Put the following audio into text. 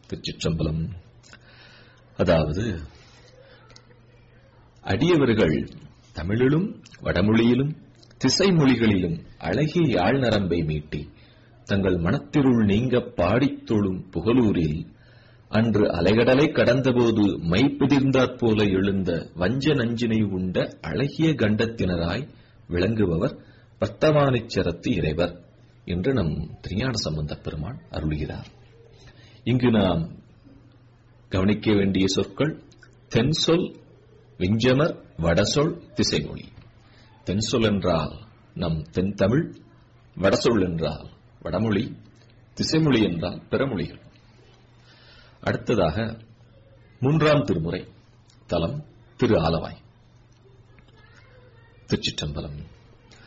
திருச்சிற்றம்பலம் அதாவது அடியவர்கள் தமிழிலும் வடமொழியிலும் திசை மொழிகளிலும் அழகிய யாழ் நரம்பை மீட்டி தங்கள் மனத்திருள் நீங்க பாடித் தொழும் புகழூரில் அன்று அலைகடலை கடந்தபோது மைப்பிதிர்ந்தாற் போல எழுந்த வஞ்ச நஞ்சினை உண்ட அழகிய கண்டத்தினராய் விளங்குபவர் வர்த்தமானிச்சரத்து இறைவர் என்று நம் திருஞான சம்பந்தப் பெருமான் அருளுகிறார் இங்கு நாம் கவனிக்க வேண்டிய சொற்கள் தென்சொல் விஞ்சமர் வடசொல் திசைமொழி தென்சொல் என்றால் நம் தென் தமிழ் வடசொல் என்றால் வடமொழி திசைமொழி என்றால் பிறமொழிகள் அடுத்ததாக மூன்றாம் திருமுறை தலம் திரு ஆலவாய் திருச்சிற்றம்பலம்